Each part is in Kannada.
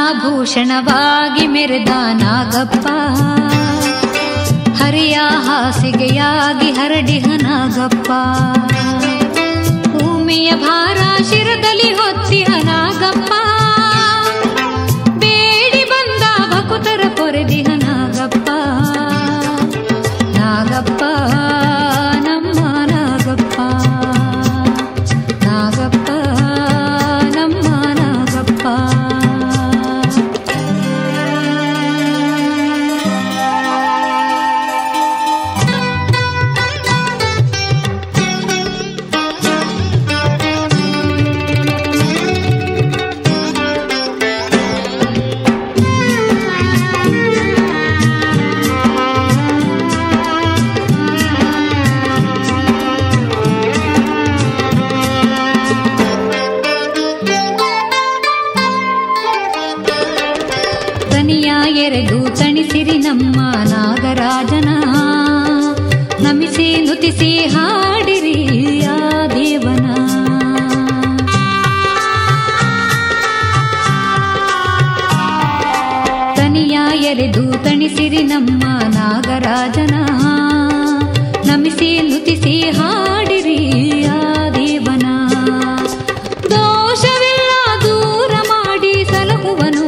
ಶಿವನಾಭೂಷಣವಾಗಿ ಮೆರೆದ ನಾಗಪ್ಪ ಹರಿಯ ಹಾಸಿಗೆಯಾಗಿ ಹರಡಿಹ ನಾಗಪ್ಪ ಭೂಮಿಯ ಭಾರ ಶಿರದಲ್ಲಿ ಹೊತ್ತಿಹ ನಾಗಪ್ಪ ಬೇಡಿ ಬಂದ ಭಕುತರ ಪೊರೆದಿಹ ನಾಗಪ್ಪ ನಾಗಪ್ಪ ನಮ್ಮ ನಾಗಪ್ಪ ನಾಗಪ್ಪ ನಮ್ಮ ನಾಗಪ್ಪ ತನಿಯ ಎರೆದು ತಣಿಸಿರಿ ನಮ್ಮ ನಾಗರಾಜನ ನಮಿಸಿ ನುತಿಸಿ ಹಾಡಿರಿ ಆ ದೇವನ ತನಿಯ ಎರೆದು ತಣಿಸಿರಿ ನಮ್ಮ ನಾಗರಾಜನ ನಮಿಸಿ ನುತಿಸಿ ಹಾಡಿರಿ ಆ ದೇವನ ದೋಷವೆಲ್ಲ ದೂರ ಮಾಡಿ ಸಲಹುವನು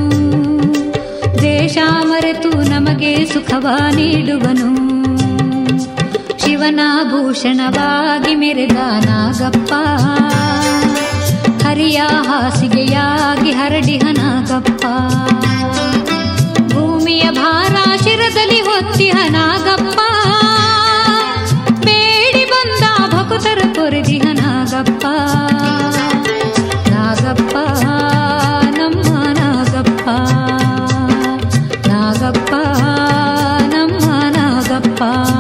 ದೇಶ ಮರೆತು ನಮಗೆ ಸುಖವ ನೀಡುವನು ಶಿವನ ಭೂಷಣವಾಗಿ ಮೆರೆದ ನಾಗಪ್ಪ ಹರಿಯ ಹಾಸಿಗೆಯಾಗಿ ಹರಡಿಹ ನಾಗಪ್ಪ ಭೂಮಿಯ ಭಾರ ಶಿರದಲ್ಲಿ ಹೊತ್ತಿಹ ನಾಗಪ್ಪ ಬೇಡಿ ಬಂದ ಭಕುತರ ಕೊರೆದಿಹ ನಾಗಪ್ಪ ನಾಗಪ್ಪ ನಮ್ಮ ನಾಗಪ್ಪ ನಾಗಪ್ಪ ನಮ್ಮ ನಾಗಪ್ಪ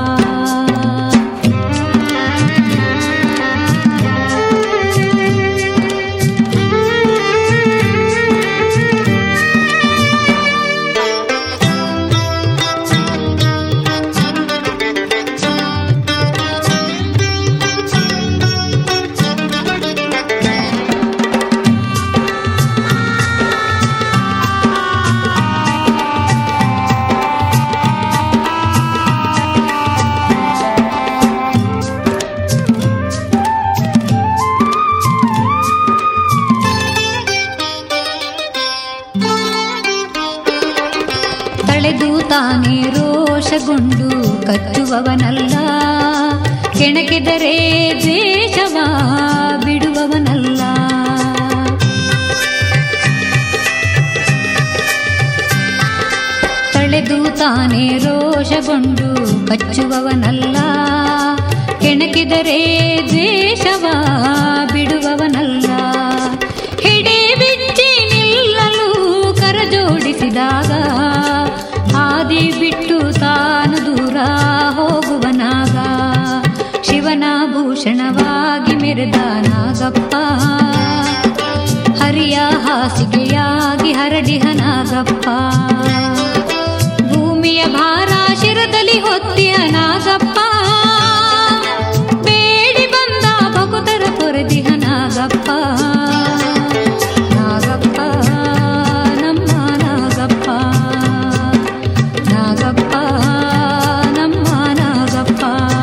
ತಳೆದು ತಾನೇ ರೋಷಗೊಂಡು ಕಚ್ಚುವವನಲ್ಲ ಕೆಣಕಿದರೆ ದ್ವೇಷವ ಬಿಡುವವನಲ್ಲ ತಳೆದು ತಾನೇ ರೋಷಗೊಂಡು ಕಚ್ಚುವವನಲ್ಲ ಕೆಣಕಿದರೆ ದ್ವೇಷವ ಬಿಡುವವನಲ್ಲ ಹಿಡಿ ಬಿಚ್ಚಿ ನಿಲ್ಲಲು ಕರಜೋಡಿಸಿದಾಗ ಆದಿ ಬಿಟ್ಟು ತಾನು ದೂರ ಹೋಗುವನಾಗ ಶಿವನ ಭೂಷಣವಾಗಿ ಮೆರೆದ ನಾಗಪ್ಪ ಹರಿಯ ಹಾಸಿಗೆಯಾಗಿ ಹರಡಿಹ ನಾಗಪ್ಪ ಭೂಮಿಯ ಭಾರ ಶಿರದಲ್ಲಿ ಹೊತ್ತಿಯ ನಾಗಪ್ಪ ಬೇಡಿ ಬಂದ ಭಕುತರ ಕೊರೆದಿಹ ನಾಗಪ್ಪ ನಾಗಪ್ಪ ನಮ್ಮ ನಾಗಪ್ಪ ನಾಗಪ್ಪ ನಮ್ಮ ನಾಗಪ್ಪ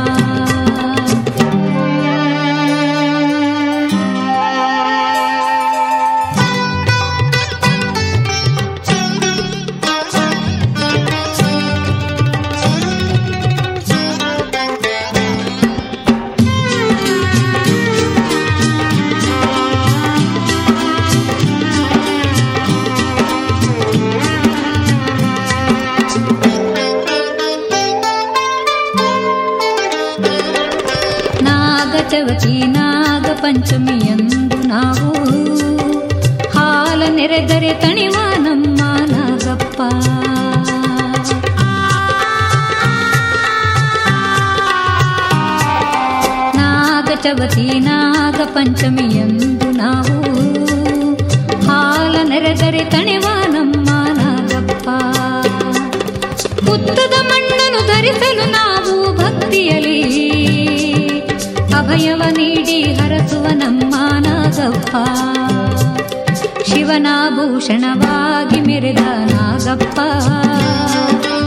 ನಾಗಚವತಿ ನಾಗ ಪಂಚಮಿಯಂದು ನಾವು ಹಾಲ ನೆರೆದರೆ ತಣಿವ ನಮ್ಮ ನಾಗಪ್ಪ ನಾಗಚವತಿ ನಾಗ ಪಂಚಮಿಯಂದು ನಾವು ಹಾಲ ನೆರೆದರೆ ತಣಿವ ನಮ್ಮ ನಾಗಪ್ಪ ಹುತ್ತದ ಮಣ್ಣನ್ನು ಧರಿಸಲು ನಾವು ಭಕ್ತಿಯಲಿ ಅಭಯವ ನೀಡಿ ಹರಸುವ ನಮ್ಮ ನಾಗಪ್ಪ ಶಿವನಾಭೂಷಣವಾಗಿ ಮೆರೆದ ನಾಗಪ್ಪ